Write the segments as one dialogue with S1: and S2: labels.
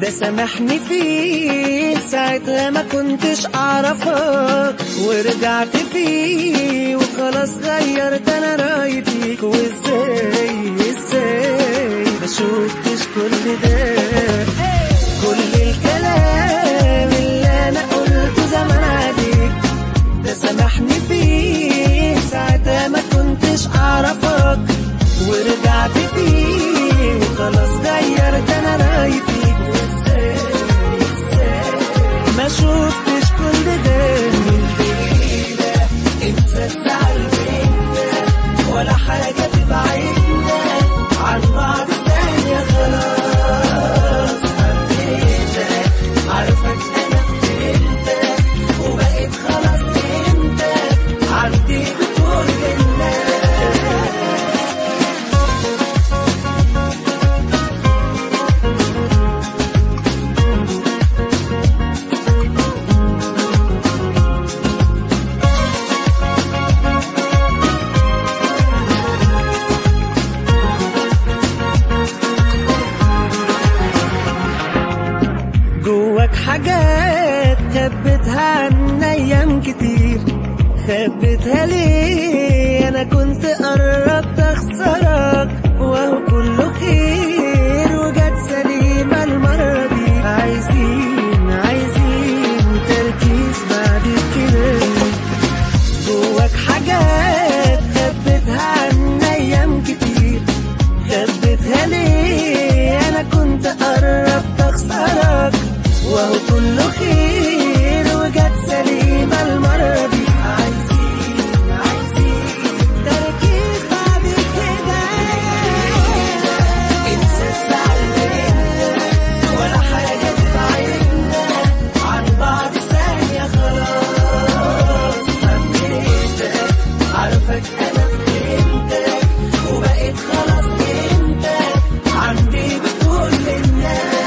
S1: ده سامحني فيه ساعتها ما كنتش اعرفك ورجعت فيه وخلاص غيرت انا رايي فيك وازاي ازاي ما شفتش كل ده كل الكلام اللي انا قلته زمان عليك ده سامحني فيه ساعتها ما كنتش اعرفك ورجعت فيه وخلاص غيرت انا رايي فيك وازاي ازاي ما شفتش كل ده من بعيدة انسى الزعل بينا ولا حاجة تبعدنا عن بعض ثانية خلاص حبيتك عارفك انا فهمتك وبقيت خلاص فهمتك عندي بكل الناس جواك حاجات خبيتها عن ايام كتير خبيتها ليه انا كنت قربت اخسرك وهو كله خير وجت سليمة المرة دي عايزين عايزين تركيز بعد كده جواك حاجات خبيتها عن ايام كتير خبيتها ليه انا كنت قربت اخسرك وهو كله خير وجت سليمة المرة دي عايزين عايزين تركيز بعد كده انسى الزعل بينا ولا حاجة تبعدنا عن بعض ثانية خلاص حبيتك عارفك انا فهمتك وبقيت خلاص فهمتك عندي بكل الناس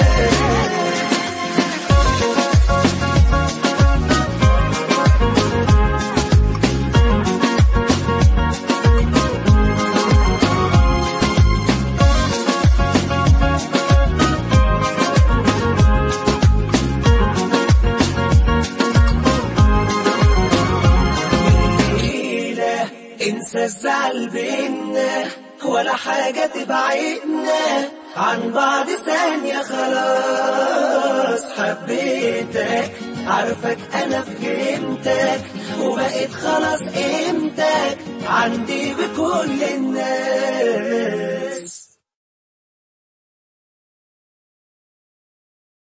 S1: ليلة انسى الزعل بينا ولا حاجة تبعدنا عن بعض ثانية خلاص حبيتك عارفك انا فهمتك وبقيت خلاص قيمتك عندي بكل الناس